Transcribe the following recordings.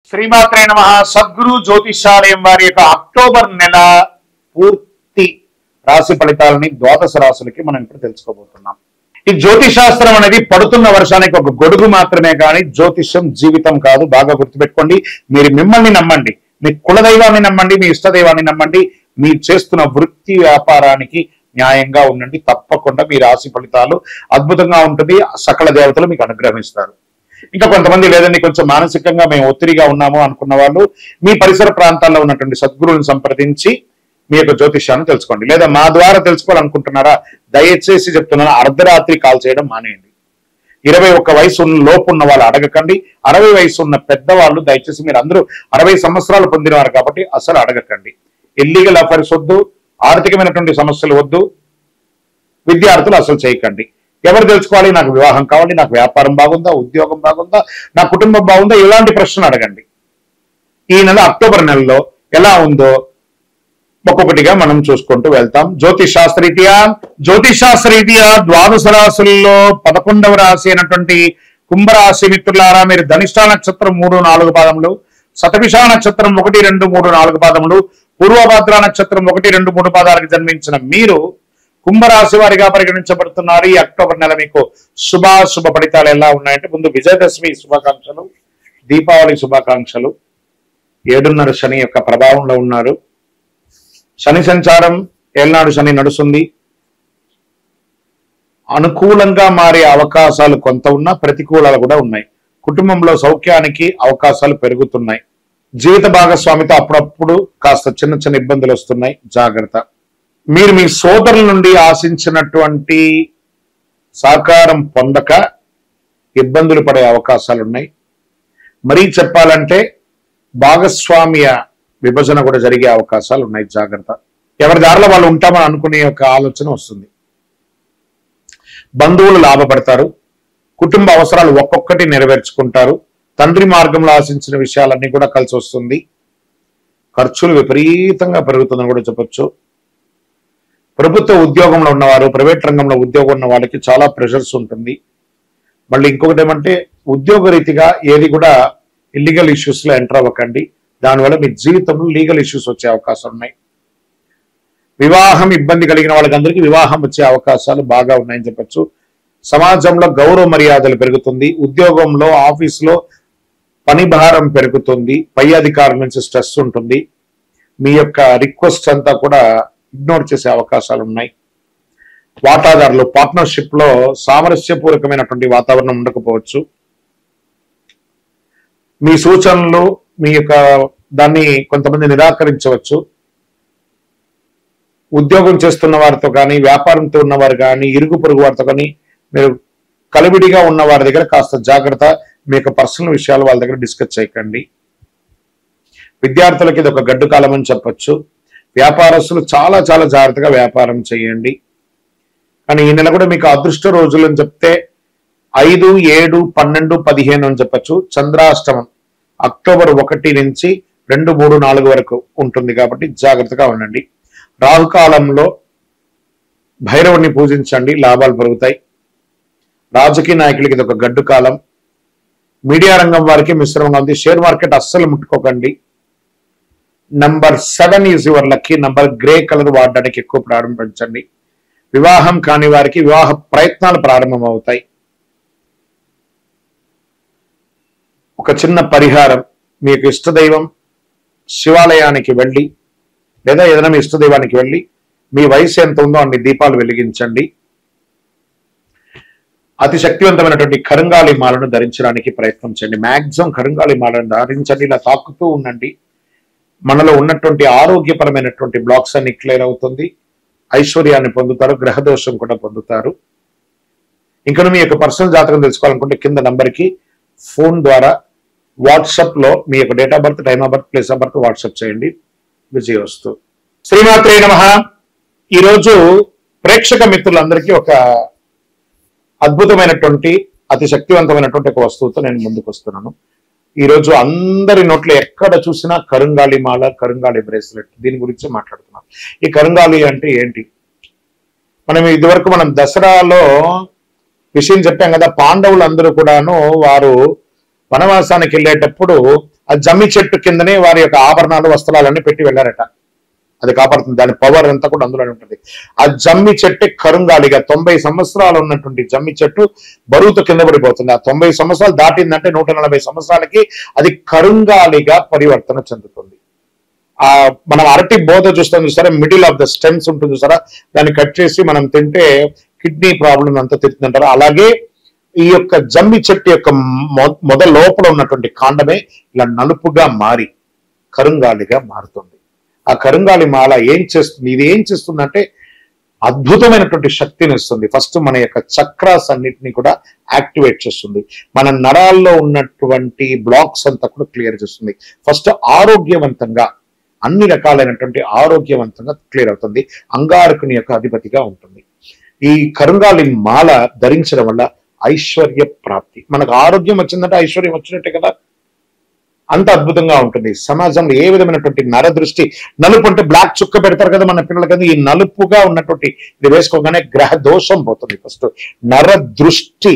శ్రీమాత్రే నమ సద్గురు జ్యోతిషాలయం వారి యొక్క అక్టోబర్ నెల పూర్తి రాశి ఫలితాలని ద్వాదశ రాశులకి మనం ఇప్పుడు తెలుసుకోబోతున్నాం ఈ జ్యోతిషాస్త్రం అనేది పడుతున్న వర్షానికి ఒక గొడుగు మాత్రమే కానీ జ్యోతిషం జీవితం కాదు బాగా గుర్తుపెట్టుకోండి మీరు మిమ్మల్ని నమ్మండి మీ కులదైవాన్ని నమ్మండి మీ ఇష్టదైవాన్ని నమ్మండి మీరు చేస్తున్న వృత్తి వ్యాపారానికి న్యాయంగా ఉండండి తప్పకుండా మీ రాశి ఫలితాలు అద్భుతంగా ఉంటుంది సకల దేవతలు మీకు అనుగ్రహిస్తారు ఇంకా కొంతమంది లేదండి కొంచెం మానసికంగా మేము ఒత్తిడిగా ఉన్నాము అనుకున్న వాళ్ళు మీ పరిసర ప్రాంతాల్లో ఉన్నటువంటి సద్గురువుని సంప్రదించి మీ యొక్క జ్యోతిష్యాన్ని తెలుసుకోండి లేదా మా ద్వారా తెలుసుకోవాలనుకుంటున్నారా దయచేసి చెప్తున్నాను అర్ధరాత్రి కాల్ చేయడం మానేయండి ఇరవై ఒక్క వయసు ఉన్న లోపు ఉన్న వాళ్ళు అడగకండి అరవై వయసు ఉన్న పెద్దవాళ్ళు దయచేసి మీరు అందరూ అరవై సంవత్సరాలు పొందినవారు కాబట్టి అసలు అడగకండి ఇల్లీగల్ అఫైర్స్ వద్దు ఆర్థికమైనటువంటి సమస్యలు వద్దు విద్యార్థులు అసలు చేయకండి ఎవరు తెలుసుకోవాలి నాకు వివాహం కావాలి నాకు వ్యాపారం బాగుందా ఉద్యోగం బాగుందా నా కుటుంబం బాగుందా ఇలాంటి ప్రశ్నలు అడగండి ఈ నెల అక్టోబర్ నెలలో ఎలా ఉందో ఒక్కొక్కటిగా మనం చూసుకుంటూ వెళ్తాం జ్యోతిష్ శాస్త్రరీత్యా జ్యోతిష్ శాస్త్రరీత్యా ద్వాదశ రాశుల్లో పదకొండవ రాశి అయినటువంటి కుంభరాశి మిత్రులారా మీరు ధనిష్ట నక్షత్రం మూడు నాలుగు పాదములు శతభిష నక్షత్రం ఒకటి రెండు మూడు నాలుగు పాదములు పూర్వభద్ర నక్షత్రం ఒకటి రెండు మూడు పాదాలకు జన్మించిన మీరు కుంభరాశి వారిగా పరిగణించబడుతున్నారు ఈ అక్టోబర్ నెల మీకు శుభాశుభ ఫలితాలు ఎలా ఉన్నాయంటే ముందు విజయదశమి శుభాకాంక్షలు దీపావళి శుభాకాంక్షలు ఏడున్నర శని యొక్క ప్రభావంలో ఉన్నారు శని సంచారం ఏళ్ళనాడు శని నడుస్తుంది అనుకూలంగా మారే అవకాశాలు కొంత ఉన్నా ప్రతికూలాలు కూడా ఉన్నాయి కుటుంబంలో సౌఖ్యానికి అవకాశాలు పెరుగుతున్నాయి జీవిత భాగస్వామితో అప్పుడప్పుడు కాస్త చిన్న చిన్న ఇబ్బందులు వస్తున్నాయి జాగ్రత్త మీరు మీ సోదరుల నుండి ఆశించినటువంటి సహకారం పొందక ఇబ్బందులు పడే అవకాశాలు ఉన్నాయి మరీ చెప్పాలంటే భాగస్వామ్య విభజన కూడా జరిగే అవకాశాలు ఉన్నాయి జాగ్రత్త ఎవరి దారిలో వాళ్ళు ఉంటామని అనుకునే ఒక ఆలోచన వస్తుంది బంధువులు లాభపడతారు కుటుంబ అవసరాలు ఒక్కొక్కటి నెరవేర్చుకుంటారు తండ్రి మార్గంలో ఆశించిన విషయాలన్నీ కూడా కలిసి వస్తుంది ఖర్చులు విపరీతంగా పెరుగుతుందని కూడా చెప్పొచ్చు ప్రభుత్వ ఉద్యోగంలో ఉన్నవారు ప్రైవేట్ రంగంలో ఉద్యోగం ఉన్న వాళ్ళకి చాలా ప్రెషర్స్ ఉంటుంది మళ్ళీ ఇంకొకటి ఏమంటే ఉద్యోగ రీతిగా ఏది కూడా ఇల్లీగల్ ఇష్యూస్ లో ఎంటర్ అవ్వకండి దానివల్ల మీ జీవితంలో లీగల్ ఇష్యూస్ వచ్చే అవకాశాలు ఉన్నాయి వివాహం ఇబ్బంది కలిగిన వాళ్ళకందరికీ వివాహం వచ్చే అవకాశాలు బాగా ఉన్నాయని చెప్పొచ్చు సమాజంలో గౌరవ మర్యాదలు పెరుగుతుంది ఉద్యోగంలో ఆఫీసులో పని భారం పెరుగుతుంది పై అధికారుల నుంచి స్ట్రెస్ ఉంటుంది మీ యొక్క రిక్వెస్ట్ అంతా కూడా ఇగ్నోర్ చేసే అవకాశాలు ఉన్నాయి వాటాదారులు పార్ట్నర్షిప్ లో సామరస్యపూర్వకమైనటువంటి వాతావరణం ఉండకపోవచ్చు మీ సూచనలు మీ యొక్క దాన్ని కొంతమంది నిరాకరించవచ్చు ఉద్యోగం చేస్తున్న వారితో కానీ వ్యాపారంతో ఉన్నవారు కానీ ఇరుగు పొరుగు వారితో కానీ మీరు కలివిడిగా ఉన్న వారి దగ్గర కాస్త జాగ్రత్త మీ యొక్క పర్సనల్ విషయాలు వాళ్ళ దగ్గర డిస్కస్ చేయకండి విద్యార్థులకి ఇది ఒక గడ్డు కాలం అని చెప్పొచ్చు వ్యాపారస్తులు చాలా చాలా జాగ్రత్తగా వ్యాపారం చేయండి కానీ ఈ నెల కూడా మీకు అదృష్ట రోజులు అని చెప్తే ఐదు ఏడు పన్నెండు పదిహేను అని చెప్పొచ్చు చంద్రాష్టమం అక్టోబర్ ఒకటి నుంచి రెండు మూడు నాలుగు వరకు ఉంటుంది కాబట్టి జాగ్రత్తగా ఉండండి రాహుకాలంలో భైరవుని పూజించండి లాభాలు పెరుగుతాయి రాజకీయ నాయకులకి ఇది ఒక గడ్డు కాలం మీడియా రంగం వారికి మిశ్రమంగా ఉంది షేర్ మార్కెట్ అస్సలు ముట్టుకోకండి number seven is your lucky number grey colour వాడడానికి ఎక్కువ ప్రారంభించండి వివాహం కాని వారికి వివాహ ప్రయత్నాలు ప్రారంభం అవుతాయి ఒక చిన్న పరిహారం మీకు ఇష్టదైవం శివాలయానికి వెళ్ళి లేదా ఏదైనా మీ ఇష్టదైవానికి వెళ్ళి మీ వయసు ఎంత ఉందో అన్ని దీపాలు వెలిగించండి అతి శక్తివంతమైనటువంటి కరుంగాలి మాలను ధరించడానికి ప్రయత్నం చేయండి మాక్సిమం కరుంగాలి మాలను ధరించండి ఇలా తాకుతూ ఉండండి మనలో ఉన్నటువంటి ఆరోగ్యపరమైనటువంటి బ్లాక్స్ అన్ని క్లియర్ అవుతుంది ఐశ్వర్యాన్ని పొందుతారు గ్రహదోషం కూడా పొందుతారు ఇంకా మీ యొక్క పర్సనల్ జాతకం తెలుసుకోవాలనుకుంటే కింద నంబర్కి ఫోన్ ద్వారా వాట్సాప్ లో మీ యొక్క date of birth time of birth place of birth WhatsApp చేయండి విజయవస్తు శ్రీమాత్రే నమ ఈరోజు ప్రేక్షక మిత్రులందరికీ ఒక అద్భుతమైనటువంటి అతి శక్తివంతమైనటువంటి ఒక వస్తువుతో నేను ముందుకు వస్తున్నాను ఈ రోజు అందరి నోట్లో ఎక్కడ చూసినా కరుంగాలి మాల కరుంగాలి బ్రేస్లెట్ దీని గురించి మాట్లాడుతున్నాం ఈ కరుంగాలి అంటే ఏంటి మనం ఇదివరకు మనం దసరాలో విషయం చెప్పాం కదా పాండవులు అందరూ కూడాను వారు వనవాసానికి వెళ్ళేటప్పుడు ఆ జమ్మి చెట్టు కిందనే వారి యొక్క ఆభరణాలు వస్త్రాలన్నీ పెట్టి వెళ్ళారట అది కాపాడుతుంది దాని పవర్ అంతా కూడా అందులోనే ఉంటుంది ఆ జమ్మి చెట్టు కరుంగాలిగా తొంభై సంవత్సరాలు ఉన్నటువంటి జమ్మి చెట్టు బరువుతో కింద పడిపోతుంది ఆ తొంభై సంవత్సరాలు దాటిందంటే నూట నలభై సంవత్సరాలకి అది కరుంగాలిగా పరివర్తన చెందుతుంది ఆ మనం అరటి బోధ చూస్తాం చూసారా మిడిల్ ఆఫ్ ద స్టెమ్స్ ఉంటుంది చూసారా దాన్ని కట్ చేసి మనం తింటే కిడ్నీ ప్రాబ్లం అంతా తిరుగుతుంటారు అలాగే ఈ యొక్క జమ్మి చెట్టు యొక్క మొ- మొద లోపల ఉన్నటువంటి కాండమే ఇలా నలుపుగా మారి కరుంగాలిగా మారుతుంది ఆ కరుంగాలి మాల ఏం చేస్తుంది ఇది ఏం చేస్తుందంటే అద్భుతమైనటువంటి శక్తిని ఇస్తుంది ఫస్ట్ మన యొక్క చక్రాస్ అన్నిటిని కూడా యాక్టివేట్ చేస్తుంది మన నరాల్లో ఉన్నటువంటి బ్లాక్స్ అంతా కూడా క్లియర్ చేస్తుంది ఫస్ట్ ఆరోగ్యవంతంగా అన్ని రకాలైనటువంటి ఆరోగ్యవంతంగా క్లియర్ అవుతుంది అంగారకుని యొక్క అధిపతిగా ఉంటుంది ఈ కరుంగాలి మాల ధరించడం వల్ల ఐశ్వర్య ప్రాప్తి మనకు ఆరోగ్యం వచ్చిందంటే ఐశ్వర్యం వచ్చినట్టే కదా అంత అద్భుతంగా ఉంటుంది సమాజంలో ఏ విధమైనటువంటి నరదృష్టి నలుపు అంటే బ్లాక్ చుక్క పెడతారు కదా మన పిల్లలకి ఈ నలుపుగా ఉన్నటువంటి ఇది వేసుకోగానే గ్రహ దోషం పోతుంది ఫస్ట్ నర దృష్టి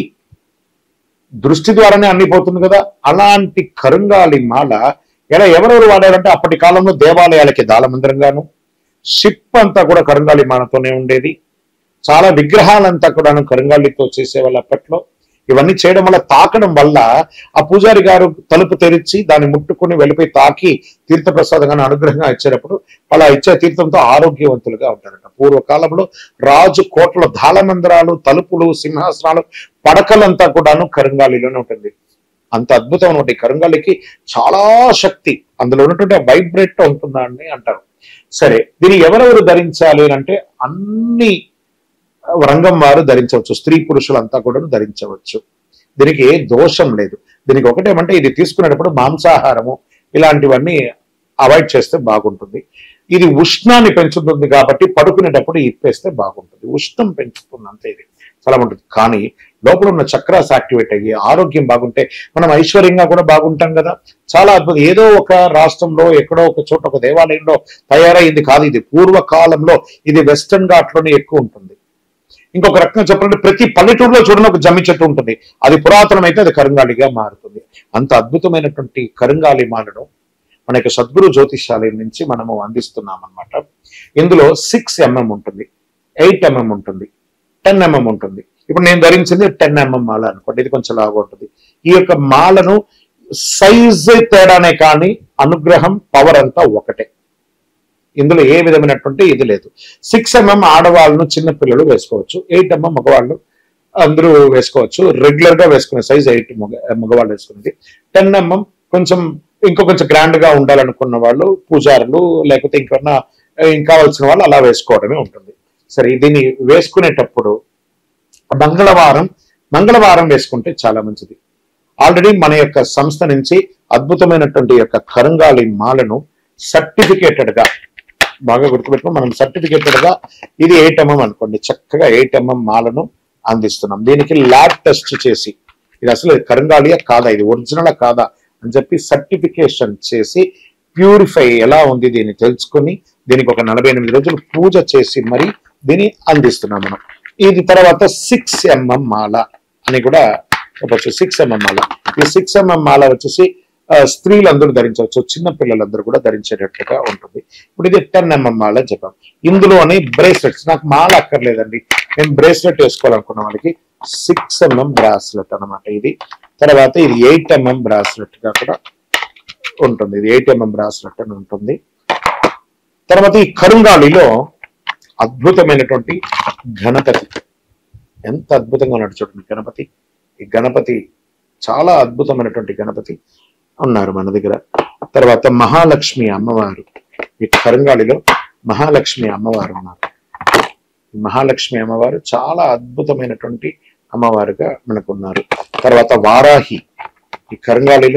దృష్టి ద్వారానే అన్ని పోతుంది కదా అలాంటి కరుంగాలి మాల ఎలా ఎవరెవరు వాడారంటే అప్పటి కాలంలో దేవాలయాలకి దాళమందిరంగాను షిప్ అంతా కూడా కరుంగాలి మాలతోనే ఉండేది చాలా విగ్రహాలంతా కూడాను కరుంగాలితో చేసేవాళ్ళు అప్పట్లో ఇవన్నీ చేయడం వల్ల తాకడం వల్ల ఆ పూజారి గారు తలుపు తెరిచి దాన్ని ముట్టుకుని వెళ్ళిపోయి తాకి తీర్థప్రసాదంగా అనుగ్రహంగా ఇచ్చేటప్పుడు అలా ఇచ్చే తీర్థంతో ఆరోగ్యవంతులుగా ఉంటారట పూర్వకాలంలో రాజు కోట్ల దాళమందిరాలు తలుపులు సింహాసనాలు పడకలంతా కూడాను కరుంగాలిలోనే ఉంటుంది అంత అద్భుతం అనమాట ఈ కరుంగాలికి చాలా శక్తి అందులో ఉన్నటువంటి వైబ్రేట్ ఉంటుందా అని అంటారు సరే దీన్ని ఎవరెవరు ధరించాలి అని అంటే అన్ని రంగం వారు ధరించవచ్చు స్త్రీ పురుషులంతా కూడా ధరించవచ్చు దీనికి ఏ దోషం లేదు దీనికి ఒకటేమంటే ఇది తీసుకునేటప్పుడు మాంసాహారము ఇలాంటివన్నీ అవాయిడ్ చేస్తే బాగుంటుంది ఇది ఉష్ణాన్ని పెంచుతుంది కాబట్టి పడుకునేటప్పుడు ఇప్పేస్తే బాగుంటుంది ఉష్ణం పెంచుతుంది అంతే ఇది చాలా ఉంటుంది కానీ లోపల ఉన్న చక్రాస్ యాక్టివేట్ అయ్యి ఆరోగ్యం బాగుంటే మనం ఐశ్వర్యంగా కూడా బాగుంటాం కదా చాలా అద్భుతం ఏదో ఒక రాష్ట్రంలో ఎక్కడో ఒక చోట ఒక దేవాలయంలో తయారైంది కాదు ఇది పూర్వకాలంలో ఇది వెస్టర్న్ ఘాట్లోనే ఎక్కువ ఉంటుంది ఇంకొక రకంగా చెప్పాలంటే ప్రతి పల్లెటూరులో చూడండి ఒక జమ్మి చెట్టు ఉంటుంది అది పురాతనం అయితే అది కరుంగాలిగా మారుతుంది అంత అద్భుతమైనటువంటి కరుంగాలి మాలను మన యొక్క సద్గురు జ్యోతిషాలయం నుంచి మనము అందిస్తున్నాం అన్నమాట ఇందులో సిక్స్ ఎంఎం ఉంటుంది ఎయిట్ ఎంఎం ఉంటుంది టెన్ ఎంఎం ఉంటుంది ఇప్పుడు నేను ధరించింది టెన్ ఎంఎం మాల అనుకోండి ఇది కొంచెం లాగా ఉంటుంది ఈ యొక్క మాలను సైజ్ తేడానే కానీ అనుగ్రహం పవర్ అంతా ఒకటే ఇందులో ఏ విధమైనటువంటి ఇది లేదు సిక్స్ ఎంఎం ఆడవాళ్ళను చిన్న పిల్లలు వేసుకోవచ్చు ఎయిట్ ఎంఎం మగవాళ్ళు అందరూ వేసుకోవచ్చు రెగ్యులర్ గా వేసుకునే సైజ్ ఎయిట్ మగ మగవాళ్ళు వేసుకునేది టెన్ ఎంఎం కొంచెం ఇంకో కొంచెం గ్రాండ్ గా ఉండాలనుకున్న వాళ్ళు పూజారులు లేకపోతే ఇంకన్నా ఇంకా కావాల్సిన వాళ్ళు అలా వేసుకోవడమే ఉంటుంది సరే దీన్ని వేసుకునేటప్పుడు మంగళవారం మంగళవారం వేసుకుంటే చాలా మంచిది ఆల్రెడీ మన యొక్క సంస్థ నుంచి అద్భుతమైనటువంటి యొక్క కరంగాలి మాలను సర్టిఫికేటెడ్ గా బాగా గుర్తుపెట్టుకుని మనం సర్టిఫికేటెడ్ గా ఇది ఎయిట్ ఎంఎం అనుకోండి చక్కగా ఎయిట్ ఎంఎం మాలను అందిస్తున్నాం దీనికి ల్యాబ్ టెస్ట్ చేసి ఇది అసలు కరంగాలియా కాదా ఇది ఒరిజినల్ కాదా అని చెప్పి సర్టిఫికేషన్ చేసి ప్యూరిఫై ఎలా ఉంది దీన్ని తెలుసుకొని దీనికి ఒక నలభై ఎనిమిది రోజులు పూజ చేసి మరి దీన్ని అందిస్తున్నాం మనం ఇది తర్వాత సిక్స్ ఎంఎం మాల అని కూడా చెప్పచ్చు సిక్స్ ఎంఎం మాల ఈ సిక్స్ ఎంఎం మాల వచ్చేసి ఆ, స్త్రీలందరూ ధరించవచ్చు చిన్న పిల్లలందరూ కూడా ధరించేటట్టుగా ఉంటుంది ఇప్పుడు ఇది టెన్ ఎంఎం మాల అని చెప్పాం ఇందులోని బ్రేస్లెట్స్ నాకు మాల అక్కర్లేదండి నేను బ్రేస్లెట్ వేసుకోవాలనుకున్న వాళ్ళకి సిక్స్ ఎంఎం బ్రాస్లెట్ అన్నమాట ఇది తర్వాత ఇది ఎయిట్ ఎంఎం బ్రాస్లెట్ గా కూడా ఉంటుంది ఇది ఎయిట్ ఎంఎం బ్రాస్లెట్ అని ఉంటుంది తర్వాత ఈ కరుంగాలిలో అద్భుతమైనటువంటి గణపతి ఎంత అద్భుతంగా ఉన్నాడు చూడండి గణపతి ఈ గణపతి చాలా అద్భుతమైనటువంటి గణపతి ఉన్నారు మన దగ్గర తర్వాత మహాలక్ష్మి అమ్మవారు ఈ కరంగాళిలో మహాలక్ష్మి అమ్మవారు ఉన్నారు ఈ మహాలక్ష్మి అమ్మవారు చాలా అద్భుతమైనటువంటి అమ్మవారుగా మనకు ఉన్నారు తర్వాత వారాహి ఈ కరంగాళిలో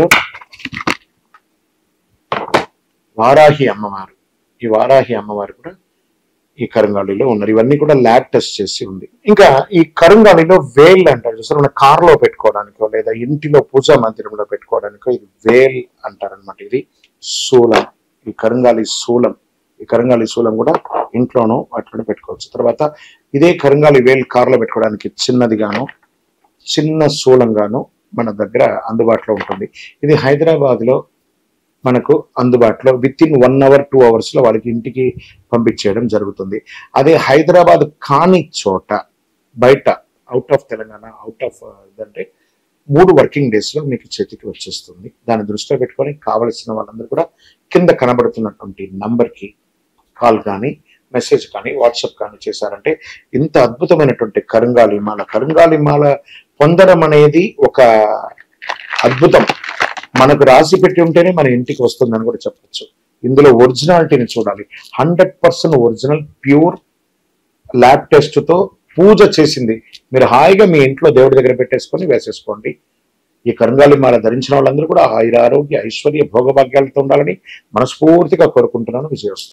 వారాహి అమ్మవారు ఈ వారాహి అమ్మవారు కూడా ఈ కరంగాళిలో ఉన్నారు ఇవన్నీ కూడా ల్యాబ్ టెస్ట్ చేసి ఉంది ఇంకా ఈ కరంగాళిలో వేల్ అంటారు చూసారు మన కారులో పెట్టుకోవడానికో లేదా ఇంటిలో పూజా మందిరంలో పెట్టుకోవడానికో ఇది వేల్ అంటారనమాట ఇది శూలం ఈ కరంగాలి శూలం ఈ కరంగాలి శూలం కూడా ఇంట్లోనూ వాటిలో పెట్టుకోవచ్చు తర్వాత ఇదే కరంగాలి వేల్ కారులో పెట్టుకోవడానికి చిన్నదిగాను చిన్న శూలంగాను మన దగ్గర అందుబాటులో ఉంటుంది ఇది హైదరాబాద్ లో మనకు అందుబాటులో within one hour two hours లో వాళ్ళకి ఇంటికి పంపించేయడం జరుగుతుంది అదే హైదరాబాద్ కాని చోట బయట out of Telangana out of అంటే మూడు వర్కింగ్ డేస్ లో మీకు చేతికి వచ్చేస్తుంది దాన్ని దృష్టిలో పెట్టుకొని కావలసిన వాళ్ళందరూ కూడా కింద కనబడుతున్నటువంటి నంబర్ కి కాల్ కానీ మెసేజ్ కానీ వాట్సాప్ కానీ చేశారంటే ఇంత అద్భుతమైనటువంటి కరుంగాలి మాల కరుంగాలి మాల పొందడం అనేది ఒక అద్భుతం మనకు రాసి పెట్టి ఉంటేనే మన ఇంటికి వస్తుందని కూడా చెప్పొచ్చు ఇందులో ఒరిజినాలిటీని చూడాలి hundred percent original pure lab test తో పూజ చేసింది మీరు హాయిగా మీ ఇంట్లో దేవుడి దగ్గర పెట్టేసుకొని వేసేసుకోండి ఈ కరుంగాలి మాల ధరించిన వాళ్ళందరూ కూడా ఆయుర ఆరోగ్య ఐశ్వర్య భోగభాగ్యాలతో ఉండాలని మనస్ఫూర్తిగా కోరుకుంటున్నాను విజయోస్తు